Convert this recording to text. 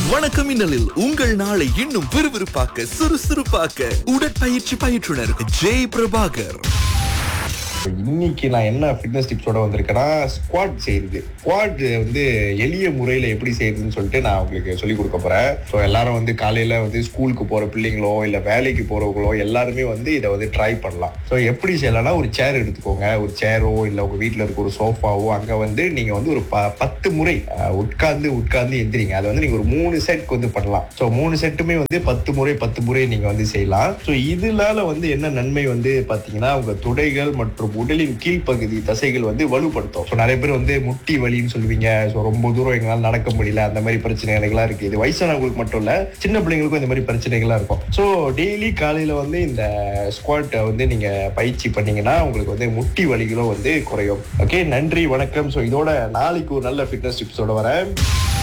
வணக்கம் இன்னலில் உங்கள் நாளை இன்னும் விறுவிறுப்பாக்க சுறுசுறுப்பாக்க உடற்பயிற்சி பயிற்றுனர் ஜெய் பிரபாகர் இன்னைக்கு நான் என்ன ஃபிட்னஸ் டிப்ஸோட வந்திருக்கேன்னா ஸ்குவாட் செய்யுது ஸ்குவாட் வந்து எளிய முறையில் எப்படி செய்யுதுன்னு சொல்லிட்டு நான் உங்களுக்கு சொல்லிக் கொடுக்க போறேன் ஸோ எல்லாரும் வந்து காலையில் வந்து ஸ்கூலுக்கு போகிற பிள்ளைங்களோ இல்லை வேலைக்கு போகிறவங்களோ எல்லாருமே வந்து இதை வந்து ட்ரை பண்ணலாம் ஸோ எப்படி செய்யலாம்னா ஒரு சேர் எடுத்துக்கோங்க ஒரு சேரோ இல்லை உங்கள் வீட்டில் இருக்க ஒரு சோஃபாவோ அங்கே வந்து நீங்கள் வந்து ஒரு ப பத்து முறை அஹ், உட்கார்ந்து உட்கார்ந்து எந்திரிங்க அதை வந்து நீங்கள் ஒரு மூணு செட்க்கு வந்து பண்ணலாம் ஸோ மூணு செட்டுமே வந்து பத்து முறை பத்து முறை நீங்கள் வந்து செய்யலாம் ஸோ இதனால வந்து என்ன நன்மை வந்து பார்த்தீங்கன்னா உங்கள் துடைகள் மற்றும் உடலின் கீழ்ப்பகுதி தசைகள் வந்து வலுப்படுத்தும் ஸோ நிறைய பேர் வந்து முட்டி வலின்னு சொல்லுவீங்க ஸோ ரொம்ப தூரம் எங்களால் நடக்க முடியல அந்த மாதிரி பிரச்சனைகள்லாம் இருக்கு இது வயசானவங்களுக்கு மட்டும் இல்ல சின்ன பிள்ளைங்களுக்கும் இந்த மாதிரி பிரச்சனைகள்லாம் இருக்கும் ஸோ டெய்லி காலையில வந்து இந்த ஸ்குவாட்டை வந்து நீங்க பயிற்சி பண்ணீங்கன்னா உங்களுக்கு வந்து முட்டி வலிகளும் வந்து குறையும் ஓகே நன்றி வணக்கம் ஸோ இதோட நாளைக்கு ஒரு நல்ல ஃபிட்னஸ் டிப்ஸோட வரேன்